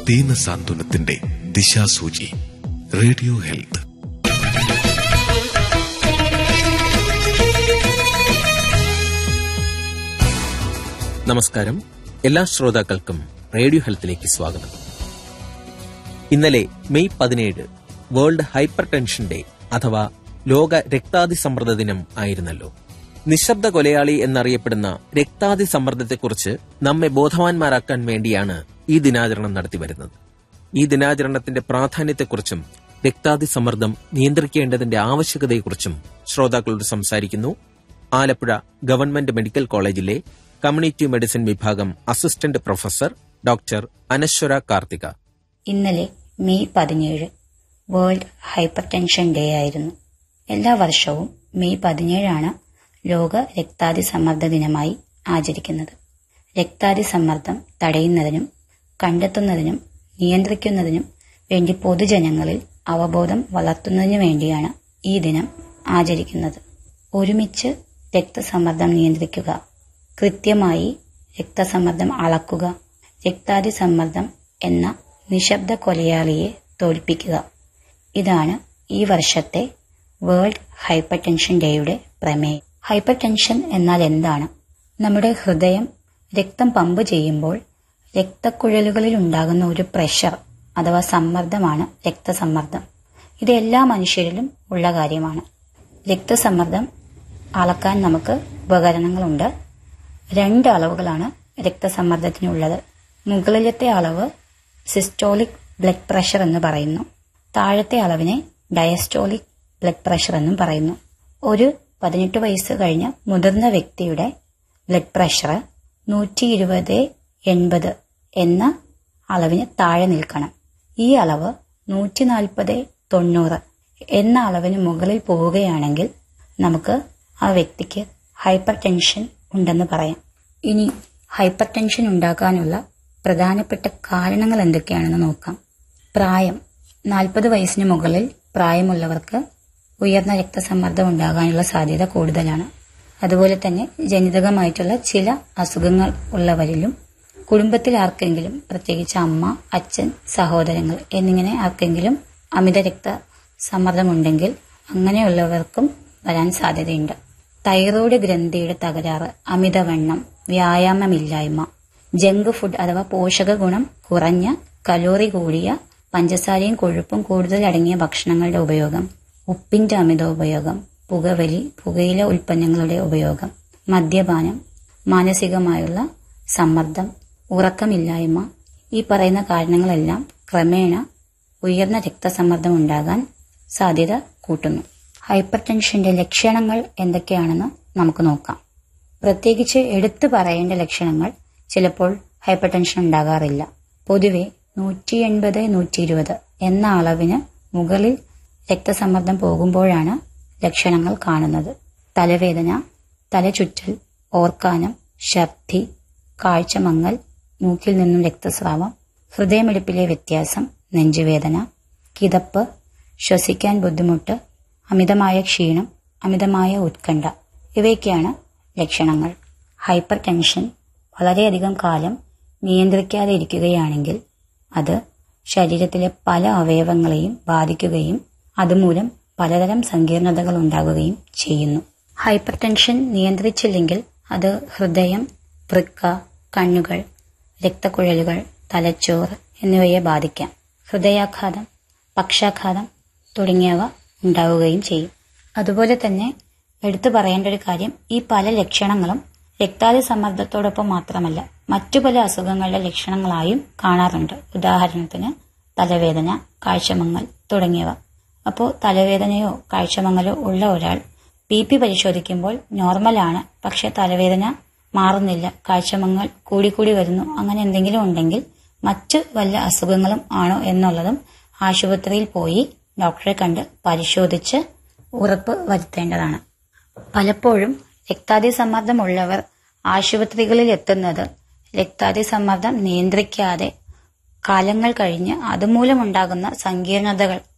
ദീന സാന്ത്വനത്തിന്റെ ദിശാസൂചി radio health നമസ്കാരം എല്ലാ ശ്രോതാക്കൾക്കും റേഡിയോ ഹെൽത്തിലേക്ക് സ്വാഗതം ഇന്നലെ മെയ് പതിനേഴ് വേൾഡ് ഹൈപ്പർ ടെൻഷൻ ഡേ അഥവാ ലോക രക്താതിസമ്മർദ്ദ ദിനം ആയിരുന്നല്ലോ നിശബ്ദ കൊലയാളി എന്നറിയപ്പെടുന്ന രക്താതിസമ്മർദ്ദത്തെക്കുറിച്ച് നമ്മെ ബോധവാന്മാരാക്കാൻ വേണ്ടിയാണ് ഈ ദിനാചരണം നടത്തിവരുന്നത് ഈ ദിനാചരണത്തിന്റെ പ്രാധാന്യത്തെക്കുറിച്ചും രക്താതിസമ്മർദ്ദം നിയന്ത്രിക്കേണ്ടതിന്റെ ആവശ്യകതയെക്കുറിച്ചും ശ്രോതാക്കളോട് സംസാരിക്കുന്നു ആലപ്പുഴ ഗവൺമെന്റ് മെഡിക്കൽ കോളേജിലെ കമ്മ്യൂണിറ്റി മെഡിസിൻ വിഭാഗം assistant professor doctor Anashwara Karthika ഇന്നലെ മെയ് പതിനേഴ് വേൾഡ് ഹൈപ്പർ ടെൻഷൻ ഡേ ആയിരുന്നു എല്ലാ വർഷവും മെയ് പതിനേഴാണ് ലോക രക്താതിസമ്മർദ്ദ ദിനമായി ആചരിക്കുന്നത് രക്താതിസമ്മർദ്ദം തടയുന്നതിനും കണ്ടെത്തുന്നതിനും നിയന്ത്രിക്കുന്നതിനും വേണ്ടി പൊതുജനങ്ങളിൽ അവബോധം വളർത്തുന്നതിനു വേണ്ടിയാണ് ഈ ദിനം ആചരിക്കുന്നത് ഒരുമിച്ച് രക്തസമ്മർദ്ദം നിയന്ത്രിക്കുക കൃത്യമായി രക്തസമ്മർദ്ദം അളക്കുക രക്താതിസമ്മർദ്ദം എന്ന നിശബ്ദ കൊലയാളിയെ തോൽപ്പിക്കുക ഇതാണ് ഈ വർഷത്തെ വേൾഡ് ഹൈപ്പർ ടെൻഷൻ ഡേയുടെ പ്രമേയം ഹൈപ്പർ ടെൻഷൻ എന്നാൽ എന്താണ് നമ്മുടെ ഹൃദയം രക്തം പമ്പ് ചെയ്യുമ്പോൾ രക്തക്കുഴലുകളിൽ ഉണ്ടാകുന്ന ഒരു പ്രഷർ അഥവാ സമ്മർദ്ദമാണ് രക്തസമ്മർദ്ദം ഇത് എല്ലാ മനുഷ്യരിലും ഉള്ള കാര്യമാണ് രക്തസമ്മർദ്ദം അളക്കാൻ നമുക്ക് ഉപകരണങ്ങളുണ്ട് രണ്ട് അളവുകളാണ് രക്തസമ്മർദ്ദത്തിനുള്ളത് മുകളിലത്തെ അളവ് സിസ്റ്റോളിക് ബ്ലഡ് പ്രഷർ എന്ന് പറയുന്നു താഴത്തെ അളവിനെ ഡയസ്റ്റോളിക് ബ്ലഡ് പ്രഷർ എന്നും പറയുന്നു ഒരു പതിനെട്ട് വയസ്സ് കഴിഞ്ഞ മുതിർന്ന വ്യക്തിയുടെ ബ്ലഡ് പ്രഷർ നൂറ്റി ഇരുപത് എൺപത് എന്ന അളവിന് താഴെ നിൽക്കണം ഈ അളവ് നൂറ്റി നാൽപ്പത് തൊണ്ണൂറ് എന്ന അളവിന് മുകളിൽ പോവുകയാണെങ്കിൽ നമുക്ക് ആ വ്യക്തിക്ക് ഹൈപ്പർ ടെൻഷൻ ഉണ്ടെന്ന് പറയാം ഇനി ഹൈപ്പർ ടെൻഷൻ ഉണ്ടാക്കാനുള്ള പ്രധാനപ്പെട്ട കാരണങ്ങൾ എന്തൊക്കെയാണെന്ന് നോക്കാം പ്രായം നാൽപ്പത് വയസ്സിന് മുകളിൽ പ്രായമുള്ളവർക്ക് ഉയർന്ന രക്തസമ്മർദ്ദം ഉണ്ടാകാനുള്ള സാധ്യത കൂടുതലാണ് അതുപോലെ തന്നെ ജനിതകമായിട്ടുള്ള ചില അസുഖങ്ങൾ ഉള്ളവരിലും കുടുംബത്തിൽ ആർക്കെങ്കിലും പ്രത്യേകിച്ച് അമ്മ അച്ഛൻ സഹോദരങ്ങൾ എന്നിങ്ങനെ ആർക്കെങ്കിലും അമിത രക്തസമ്മർദ്ദമുണ്ടെങ്കിൽ അങ്ങനെയുള്ളവർക്കും വരാൻ സാധ്യതയുണ്ട് തൈറോയ്ഡ് ഗ്രന്ഥിയുടെ തകരാറ് അമിതവണ്ണം വ്യായാമമില്ലായ്മ ജങ്ക് ഫുഡ് അഥവാ പോഷക ഗുണം കുറഞ്ഞ കലോറി കൂടിയ പഞ്ചസാരയും കൊഴുപ്പും കൂടുതൽ അടങ്ങിയ ഭക്ഷണങ്ങളുടെ ഉപയോഗം ഉപ്പിന്റെ അമിത ഉപയോഗം പുകവലി പുകയില ഉൽപ്പന്നങ്ങളുടെ ഉപയോഗം മദ്യപാനം മാനസികമായുള്ള സമ്മർദ്ദം ഉറക്കമില്ലായ്മ ഈ പറയുന്ന കാരണങ്ങളെല്ലാം ക്രമേണ ഉയർന്ന രക്തസമ്മർദ്ദം ഉണ്ടാകാൻ സാധ്യത കൂട്ടുന്നു ഹൈപ്പർ ടെൻഷന്റെ ലക്ഷണങ്ങൾ എന്തൊക്കെയാണെന്ന് നമുക്ക് നോക്കാം പ്രത്യേകിച്ച് എടുത്തു പറയേണ്ട ലക്ഷണങ്ങൾ ചിലപ്പോൾ ഹൈപ്പർ ടെൻഷൻ ഉണ്ടാകാറില്ല പൊതുവെ നൂറ്റി എൺപത് നൂറ്റി ഇരുപത് എന്ന അളവിന് മുകളിൽ രക്തസമ്മർദ്ദം പോകുമ്പോഴാണ് ലക്ഷണങ്ങൾ കാണുന്നത് തലവേദന തലചുറ്റൽ ഓർക്കാനം ഛർദി കാഴ്ചമങ്ങൽ മൂക്കിൽ നിന്നും രക്തസ്രാവം ഹൃദയമിടിപ്പിലെ വ്യത്യാസം നെഞ്ചുവേദന കിതപ്പ് ശ്വസിക്കാൻ ബുദ്ധിമുട്ട് അമിതമായ ക്ഷീണം അമിതമായ ഉത്കണ്ഠ ഇവയൊക്കെയാണ് ലക്ഷണങ്ങൾ ഹൈപ്പർ ടെൻഷൻ വളരെയധികം കാലം നിയന്ത്രിക്കാതെ ഇരിക്കുകയാണെങ്കിൽ അത് ശരീരത്തിലെ പല അവയവങ്ങളെയും ബാധിക്കുകയും അതുമൂലം പലതരം സങ്കീർണതകൾ ഉണ്ടാകുകയും ചെയ്യുന്നു ഹൈപ്പർ ടെൻഷൻ നിയന്ത്രിച്ചില്ലെങ്കിൽ അത് ഹൃദയം വൃക്ക കണ്ണുകൾ രക്തക്കുഴലുകൾ തലച്ചോർ എന്നിവയെ ബാധിക്കാം ഹൃദയാഘാതം പക്ഷാഘാതം തുടങ്ങിയവ ഉണ്ടാവുകയും ചെയ്യും അതുപോലെ തന്നെ എടുത്തു പറയേണ്ട ഒരു കാര്യം ഈ പല ലക്ഷണങ്ങളും രക്താതി സമ്മർദ്ദത്തോടൊപ്പം മാത്രമല്ല മറ്റു പല അസുഖങ്ങളുടെ ലക്ഷണങ്ങളായും കാണാറുണ്ട് ഉദാഹരണത്തിന് തലവേദന കാഴ്ചമങ്ങൽ തുടങ്ങിയവ അപ്പോൾ തലവേദനയോ കാഴ്ചമങ്ങലോ ഉള്ള ഒരാൾ ബി പി പരിശോധിക്കുമ്പോൾ നോർമലാണ് പക്ഷെ തലവേദന മാറുന്നില്ല കാഴ്ചമങ്ങൽ കൂടിക്കൂടി വരുന്നു അങ്ങനെ എന്തെങ്കിലും ഉണ്ടെങ്കിൽ മറ്റു വല്ല അസുഖങ്ങളും ആണോ എന്നുള്ളതും ആശുപത്രിയിൽ പോയി ഡോക്ടറെ കണ്ട് പരിശോധിച്ച് ഉറപ്പ് വരുത്തേണ്ടതാണ് പലപ്പോഴും രക്താതിസമ്മർദ്ദമുള്ളവർ ആശുപത്രികളിൽ എത്തുന്നത് രക്താതിസമ്മർദ്ദം നിയന്ത്രിക്കാതെ കാലങ്ങൾ കഴിഞ്ഞ് അതുമൂലമുണ്ടാകുന്ന സങ്കീർണതകൾ